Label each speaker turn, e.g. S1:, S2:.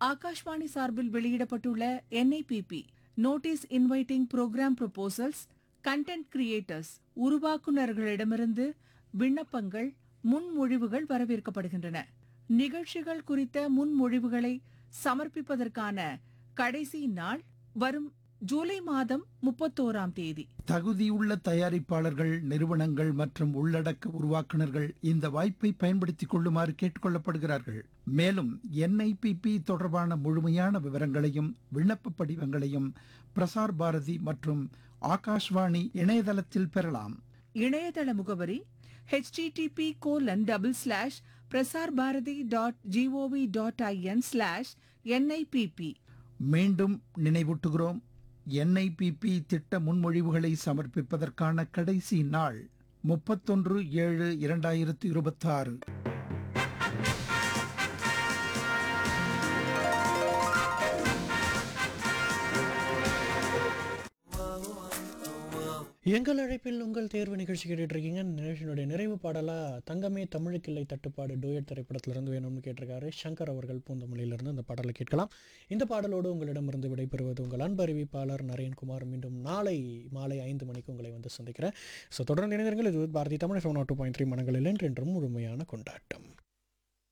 S1: ஆகாஷ்வாணி சார்பில் வெளியிடப்பட்டுள்ள NIBP notice inviting programme proposals content creators உருவாக்குநர்களிடமிருந்து விண்ணப்பங்கள் முன்மொழிவுகள் வரவேற்கப்படுகின்றன நிகழ்ச்சிகள் குறித்த முன்மொழிவுகளை சமர்ப்பிப்பதற்கான கடைசி நாள் வரும் ஜூலை மாதம் முப்பத்தோராம் தேதி
S2: தகுதியுள்ள தயாரிப்பாளர்கள் நிறுவனங்கள் மற்றும் உள்ளடக்க உருவாக்குனர்கள் இந்த வாய்ப்பை பயன்படுத்திக் கொள்ளுமாறு கேட்டுக்கொள்ளப்படுகிறார்கள் மேலும் என்ஐபிபி தொடர்பான முழுமையான விவரங்களையும் விண்ணப்ப படிவங்களையும் பிரசார் பாரதி மற்றும் ஆகாஷ்வாணி இணையதளத்தில் பெறலாம்
S1: இணையதள முகவரி http colon double slash Prasar Bharati dot gov dot in slash NIBP
S2: மீண்டும் நினைவூட்டுகிறோம் என்ஐபிபி திட்ட முன்மொழிவுகளை சமர்ப்பிப்பதற்கான கடைசி நாள் முப்பத்தொன்று ஏழு இரண்டாயிரத்து இருபத்தாறு
S3: எங்கள் அழைப்பில் உங்கள் தேர்வு நிகழ்ச்சி கேட்டுட்டு இருக்கீங்க இந்த நிகழ்ச்சியினுடைய நிறைவு பாடலாக தங்கமே தமிழுக்கில்லை தட்டுப்பாடு டூயட் திரைப்படத்திலிருந்து வேணும்னு கேட்டிருக்காரு சங்கர் அவர்கள் பூந்தமல்லியிலிருந்து அந்த பாடலை கேட்கலாம் இந்த பாடலோடு உங்களிடமிருந்து விடைபெறுவது உங்கள் அன்பு அறிவிப்பாளர் நரேன்குமார் மீண்டும் நாளை மாலை ஐந்து மணிக்கு உங்களை வந்து சந்திக்கிறேன் ஸோ தொடர்ந்து இணைந்திருங்கள் இது Bharati Tamil one two point three மனங்களில் என்றென்றும் முழுமையான கொண்டாட்டம்